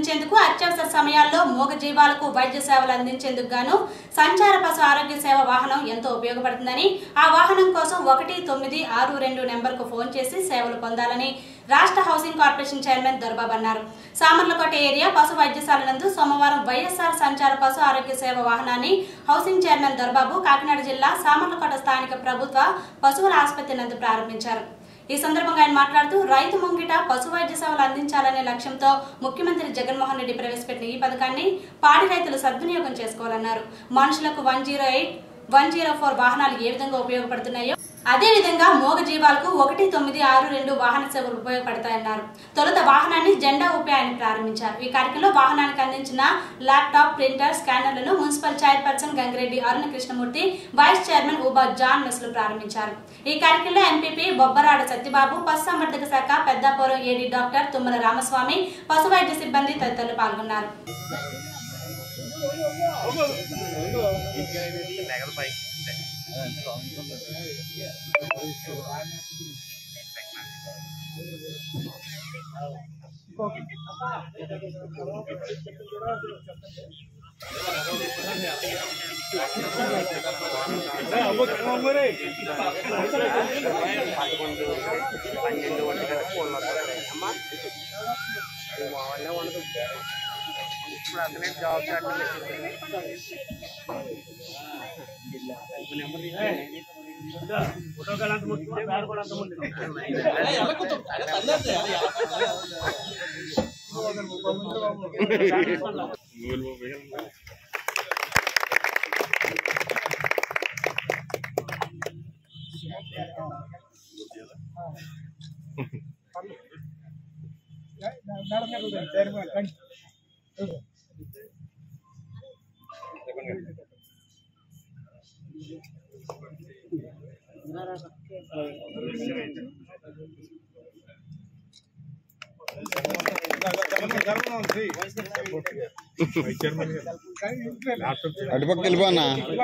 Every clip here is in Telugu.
అందించేందుకు అత్యవసర సమయాల్లో మూగ జీవాలకు వైద్య సేవలు అందించేందుకు గాను సంచార పశు ఆరోగ్య సేవ వాహనం ఎంతో ఉపయోగపడుతుందని ఆ వాహనం కోసం ఒకటి తొమ్మిది ఆరు రెండు నెంబర్కు ఫోన్ చేసి సేవలు పొందాలని రాష్ట్ర హౌసింగ్ కార్పొరేషన్ చైర్మన్ దొరబాబు అన్నారు సామర్లకోట ఏరియా పశు వైద్యశాల నందు సోమవారం వైఎస్ఆర్ సంచార పశు ఆరోగ్య సేవ వాహనాన్ని హౌసింగ్ చైర్మన్ దొరబాబు కాకినాడ జిల్లా సామర్లకోట స్థానిక ప్రభుత్వ పశువుల ఆసుపత్రి నందు ప్రారంభించారు ఈ సందర్భంగా ఆయన మాట్లాడుతూ రైతు ముంగిట పశు వైద్య సేవలు అందించాలనే లక్ష్యంతో ముఖ్యమంత్రి జగన్మోహన్ రెడ్డి ప్రవేశపెట్టిన ఈ పథకాన్ని పాడి రైతులు సద్వినియోగం చేసుకోవాలన్నారు మనుషులకు one zero eight one zero four వాహనాలు ఏ విధంగా ఉపయోగపడుతున్నాయో అదే విధంగా మూగ జీవాలకు ఒకటి తొమ్మిది ఆరు రెండు వాహన సేవలు ఉపయోగపడతాయన్నారు తొలుత వాహనాన్ని జెండా ఊపి ఆయన ప్రారంభించారు ఈ కార్యక్రమంలో వాహనానికి అందించిన ల్యాప్టాప్ ప్రింటర్ స్కానర్లను municipal chairperson Gangireddy Aruna Krishnamurthy vice chairman ఉబా జాన్ మెస్లు ప్రారంభించారు ఈ కార్యక్రమంలో ఎంపీపీ బొబ్బరాడ సత్యబాబు పశు సంవర్ధక శాఖ పెద్దాపురం ఏడీ డాక్టర్ తుమ్మల రామస్వామి పశు వైద్య సిబ్బంది తదితరులు పాల్గొన్నారు అటుపక్క వెళ్ళిపోనా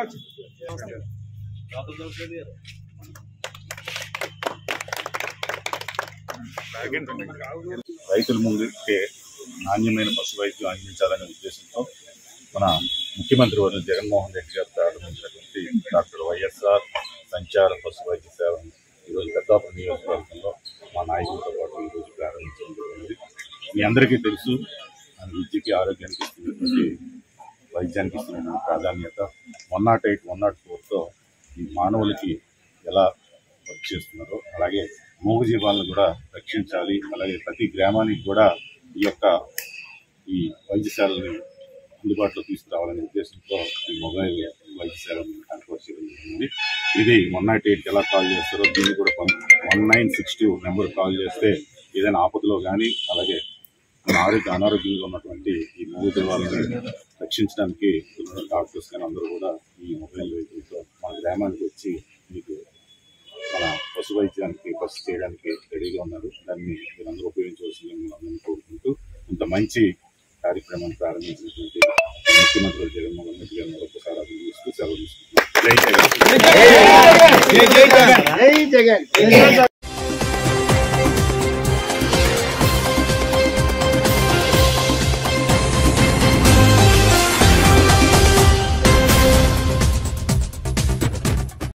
రైతుల ముందుకే నాణ్యమైన పశు వైద్యం అందించాలనే ఉద్దేశంతో మన ముఖ్యమంత్రి వర్యులు జగన్మోహన్ రెడ్డి గారు ప్రారంభించినటువంటి డాక్టర్ వైఎస్ఆర్ సంచార పశు వైద్య సేవను ఈరోజు పెద్దాపురం నియోజకవర్గంలో మా నాయకులతో పాటు ఈరోజు ప్రారంభించడం జరిగింది మీ అందరికీ తెలుసు మన విద్యకి ఆరోగ్యానికి ఇస్తున్నటువంటి వైద్యానికి ఇస్తున్నటువంటి ప్రాధాన్యత one not eight one not ఫోర్తో ఈ మానవులకి ఎలా వర్క్ చేస్తున్నారో అలాగే మూగజీవాలను కూడా రక్షించాలి అలాగే ప్రతి గ్రామానికి కూడా ఈ యొక్క ఈ వైద్యశాలని అందుబాటులో తీసుకురావాలనే ఉద్దేశంతో ఈ మొబైల్ వైద్యశాలను ఏర్పాటు చేయడం జరిగింది ఇది వన్ నాట్ ఎయిట్కి ఎలా కాల్ చేస్తారో దీన్ని కూడా one nine six two number call చేస్తే ఏదైనా ఆపదలో కానీ అలాగే మన ఆరోగ్య అనారోగ్యంగా ఉన్నటువంటి ఈ మూగజీవాలను రక్షించడానికి ఉన్న డాక్టర్స్ కానీ అందరూ కూడా ఈ మొబైల్ వెహికల్తో మన గ్రామానికి వచ్చి మీకు మన పశు వైద్యానికి పశు చేయడానికి రెడీగా ఉన్నారు దాన్ని మీరందరూ ఉపయోగించవలసిందని మేము అందరినీ కోరుకుంటూ ఇంత మంచి కార్యక్రమాన్ని ప్రారంభించినటువంటి ముఖ్యమంత్రి జగన్మోహన్ రెడ్డి గారిని మరొకసారి అభినందిస్తూ సెలవు తీసుకుంటున్నాం జై జగన్ జై జగన్